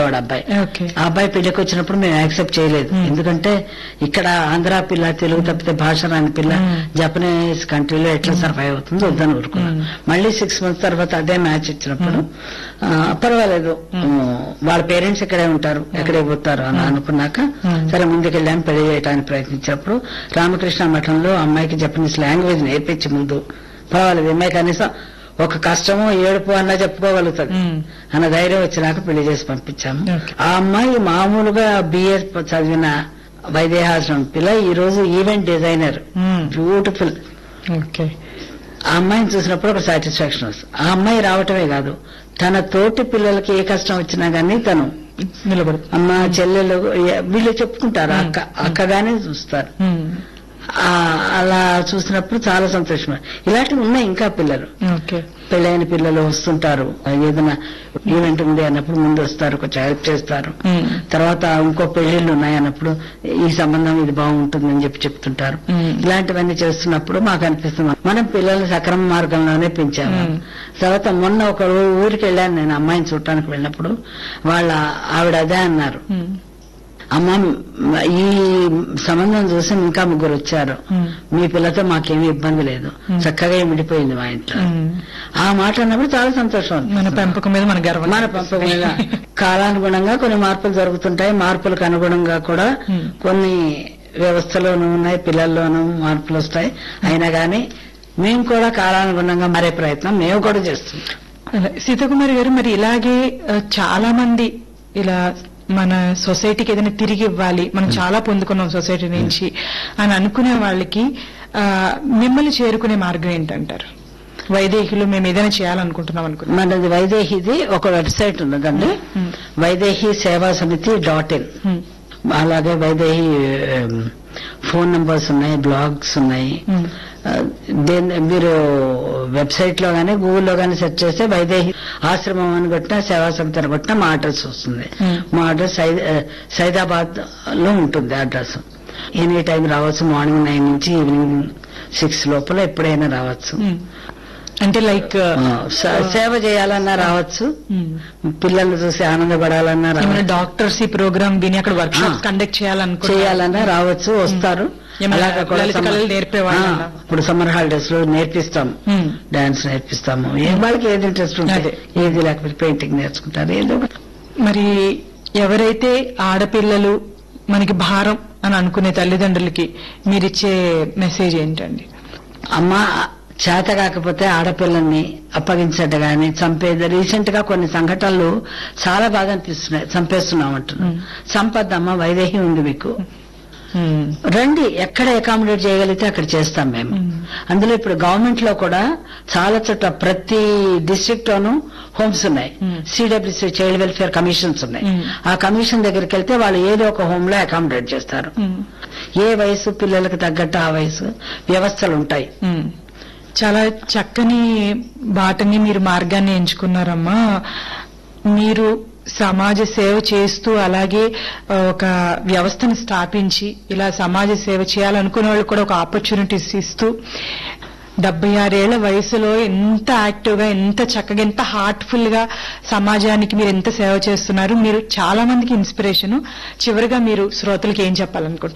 ఉండేవాడు అబ్బాయి ఓకే ఆ అబ్బాయి పెళ్లికి వచ్చినప్పుడు మేము యాక్సెప్ట్ చేయలేదు ఎందుకంటే ఇక్కడ ఆంధ్ర పిల్ల తెలుగు తప్పితే భాష రాని పిల్ల జపనీస్ కంట్రీలో ఎట్లా సర్వైవ్ అవుతుందో వద్దని ఊరుకున్నాం మళ్ళీ సిక్స్ మంత్స్ తర్వాత అదే మ్యాచ్ ఇచ్చినప్పుడు ఆ, పర్వాలేదు వాళ్ళ పేరెంట్స్ ఇక్కడే ఉంటారు ఎక్కడే పోతారు అని అనుకున్నాక సరే ముందుకెళ్ళాను పెళ్లి చేయడానికి ప్రయత్నించినప్పుడు రామకృష్ణ మఠంలో అమ్మాయికి జపనీస్ లాంగ్వేజ్ నేర్పించి ముందు పర్వాలేదు అమ్మాయి కనీసం ఒక కష్టమో ఏడుపు అన్నా చెప్పుకోగలుగుతుంది అన్న ధైర్యం వచ్చినాక పెళ్లి చేసి పంపించాము Okay. ఆ అమ్మాయి మామూలుగా బిఏ చదివిన వైదేహాశ్రమం పిల్ల ఈ రోజు ఈవెంట్ డిజైనర్ బ్యూటిఫుల్ ఓకే ఆ అమ్మాయిని చూసినప్పుడు ఒక సాటిస్ఫాక్షన్ వస్తుంది ఆ అమ్మాయి రావటమే కాదు తన తోటి పిల్లలకి ఏ కష్టం వచ్చినా గానీ తను నిలబడు అమ్మ చెల్లెలు ఏ- వీళ్ళు చెప్పుకుంటారు అక్క అక్కగానే చూస్తారు ఆ, అలా చూసినప్పుడు చాలా సంతోషం ఇలాంటివి ఉన్నాయి ఇంకా పిల్లలు ఓకే పెళ్ళైన పిల్లలు వస్తుంటారు ఏదైనా ఈవెంట్ ఉంది అన్నప్పుడు ముందు వస్తారు కొంచెం హెల్ప్ చేస్తారు తర్వాత ఇంకో పెళ్లిళ్ళు ఉన్నాయి అన్నప్పుడు ఈ సంబంధం ఇది బాగుంటుందని చెప్పి చెప్తుంటారు మ్మ్. ఇలాంటివన్నీ చేస్తున్నప్పుడు మాకు అనిపిస్తుంది మనం పిల్లల్ని సక్రమ మార్గంలోనే పెంచాము తర్వాత మొన్న ఒక ఊ- ఊరికి వెళ్ళాను నేను అమ్మాయిని చూడటానికి వెళ్ళినప్పుడు వాళ్ళ ఆవిడ అదే అన్నారు అమ్మ మ్, ఈ సంబంధం చూసి ఇంకా ముగ్గురు వచ్చారు మీ పిల్లతో మాకేమీ ఇబ్బంది లేదు చక్కగా మిడిపోయింది మా ఇంట్లో ఆ మాట అన్నప్పుడు చాలా సంతోషం ఉంది. మన పెంపకం మీద మన గర్వం మన పంపకుండా కాలానుగుణంగా కొన్ని మార్పులు జరుగుతుంటాయి మార్పులకు అనుగుణంగా కూడా Hmm. కొన్ని వ్యవస్థలోనూ ఉన్నాయి పిల్లల్లోనూ మార్పులు వస్తాయి అయినా గానీ మేము కూడా కాలానుగుణంగా మారే ప్రయత్నం మేము కూడా చేస్తున్నాం అలా. సీతాకుమారి గారు మరి ఇలాగే ఆ, చాలా మంది ఇలా మన సొసైటీకి ఏదైనా తిరిగి ఇవ్వాలి మనం చాలా పొందుకున్నాం సొసైటీ నుంచి అని అనుకునే వాళ్ళకి ఆ, మిమ్మల్ని చేరుకునే మార్గం ఏంటంటారు వైదేహిలో మేము ఏదైనా చేయాలనుకుంటున్నాం అనుకున్నాం మనది వైదేహిది ఒక వెబ్సైట్ ఉన్నదండి Hmm. వైదేహి సేవా సమితి డాట్ ఇన్ అలాగే వైదేహి ఉమ్, ఫోన్ నంబర్స్ ఉన్నాయి బ్లాగ్స్ ఉన్నాయి Hmm. ఆ, దేని మీరు వెబ్సైట్ లో గానీ గూగుల్లో గానీ సెర్చ్ చేస్తే వైదేహి ఆశ్రమం అని కొట్టినా సేవా సమితి అని కొట్టినా మా అడ్రస్ వస్తుంది Hmm. మా అడ్రస్ సై- ఆ, సైదాబాద్ లో ఉంటుంది అడ్రస్ ఎనీ టైం రావచ్చు మార్నింగ్ నైన్ నుంచి ఈవినింగ్ సిక్స్ లోపల ఎప్పుడైనా రావచ్చు అంటే లైక్ ఆ, స- సేవ చేయాలన్నా రావచ్చు పిల్లలు చూసి ఆనందపడాలన్నా ఏమైనా రావచ్చు డాక్టర్స్ ఈ ప్రోగ్రామ్ విని అక్కడ వర్క్ షాప్ ఆ. కండక్ట్ చేయాలనుకుంటున్నారు చేయాలన్నా రావచ్చు వస్తారు ఏమైనా అలాగే కూడా లలిత సమ్మర్- కళలు నేర్పేవాళ్ళన్నా? ఆ, ఇప్పుడు సమ్మర్ హాలిడేస్ లో నేర్పిస్తాం డాన్స్ నేర్పిస్తాము ఏ వాళ్ళకి ఏది ఇంట్రెస్ట్ ఉంటుంది అదే. ఏది లేకపోతే పెయింటింగ్ నేర్చుకుంటారు ఏదో ఒకటి. మరి ఎవరైతే ఆడపిల్లలు మనకి భారం అని అనుకునే తల్లిదండ్రులకి మీరిచ్చే మెసేజ్ ఏంటండి అమ్మ చేత కాకపోతే ఆడపిల్లల్ని అప్పగించట గాని చంపేది రీసెంట్ గా కొన్ని సంఘటనలు చాలా బాగా అనిపిస్తున్నాయి చంపేస్తున్నాం అంటున్నాం సంపదమ్మ వైదేహి ఉంది మీకు రండి ఎక్కడ అకామిడేట్ చేయగలిగితే అక్కడ చేస్తాం మేము అందులో ఇప్పుడు గవర్నమెంట్ లో కూడా చాలా చోట్ల ప్రతి డిస్ట్రిక్ట్ లోనూ హోమ్స్ ఉన్నాయి Hmm. CWC child welfare commissions ఉన్నాయి Hmm. ఆ కమిషన్ దగ్గరికి వెళ్తే వాళ్ళు ఏదో ఒక హోమ్ లో అకామిడేట్ చేస్తారు ఏ వయసు పిల్లలకు తగ్గట్టు ఆ వయసు వ్యవస్థలు ఉంటాయి మ్మ్. చాలా చక్కని బాటని మీరు మార్గాన్ని ఎంచుకున్నారమ్మా మీరు సమాజ సేవ చేస్తూ అలాగే ఆ, ఒక వ్యవస్థను స్థాపించి ఇలా సమాజ సేవ చేయాలనుకునే వాళ్ళు కూడా ఒక ఆపర్చునిటీస్ ఇస్తూ డెబ్బై ఆరేళ్ల వయసులో ఎంత యాక్టివ్ గా ఎంత చక్కగా ఎంత హార్ట్ఫుల్ గా సమాజానికి మీరు ఎంత సేవ చేస్తున్నారు మీరు చాలా మందికి ఇన్స్పిరేషన్ చివరిగా మీరు శ్రోతలకు ఏం చెప్పాలనుకుంటున్నారు